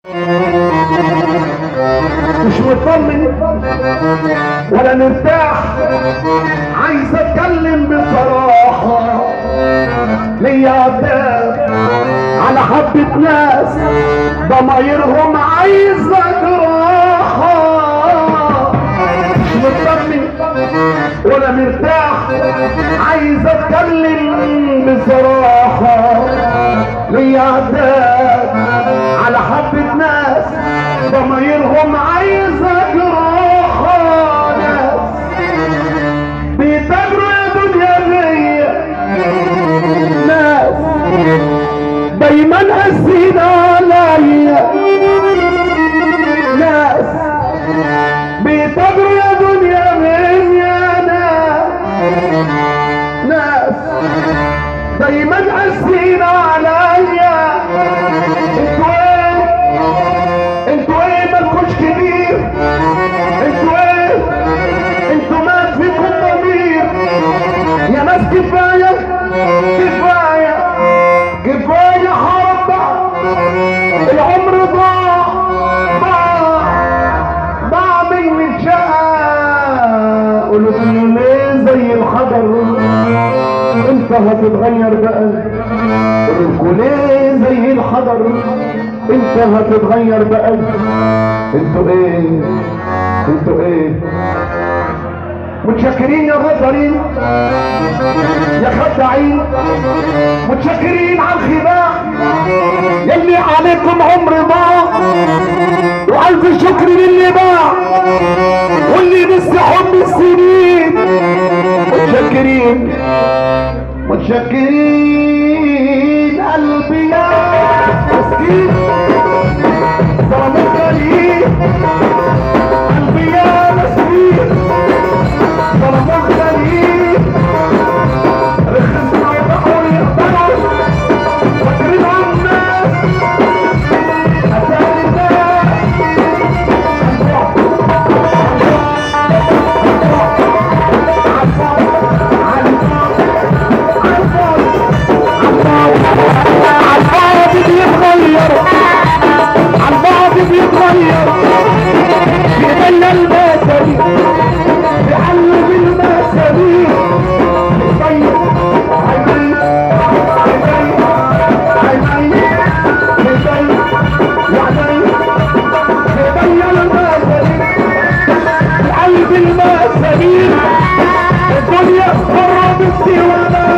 مش مطمن ولا مرتاح عايز اتكلم بصراحة ليا عداد على حبة ناس ضمايرهم عايزة جراحة مش مطمن ولا مرتاح عايز اتكلم بصراحة ليا عداد على حبة ناس ضمايرهم عايزة جراحة ناس بيتاجروا يا دنيا بيا ناس دايما قاسين عليا ناس بيتاجروا يا دنيا بيا ناس ناس دايما قاسين عليا انتوا ايه انتوا ايه مالكوش كبير انتوا ايه انتوا ما فيكم ضمير يا ناس كفايه كفايه كفايه حرب العمر ضاع ضاع ضاع من شقه قولوا ليه زي الحجر انت هتتغير بقى قولوا ليه زي الحجر انت هتتغير بقى انتوا ايه انتوا ايه متشكرين يا غدرين يا خداعين متشكرين على الخداع يلي عليكم عمر ضاع والف شكر للي باع واللي لسه حب السنين متشكرين متشكرين قلبي يا مسكين ظلمت لي قلبي يا مسكين ظلمت لي رخصنا وبقوا يقبلوا فاكرين عنا أتاري الناس عالفاضي بيتغير عالفاضي بيتغير بيبين المسامير بيعلم المسامير بيبين عيني عيني عيني بيبين يعني بيبين المسامير بقلب المسامير الدنيا قربت سوانا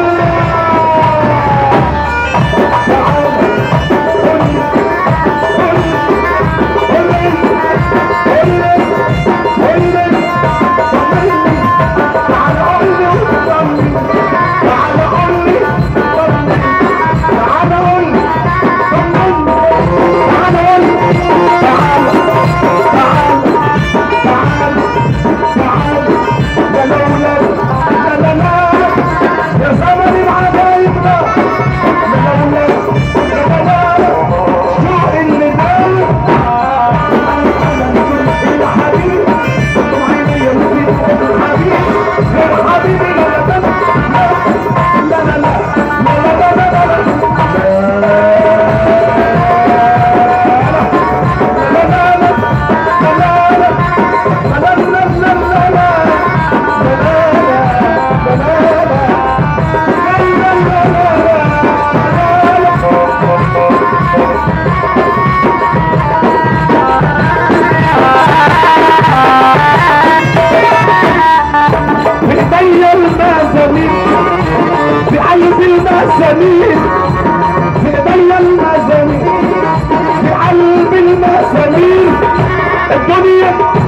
يا زمن العجايبنا في المزامير في قلب المزامير في ايديا المزامير في قلب المزامير الدنيا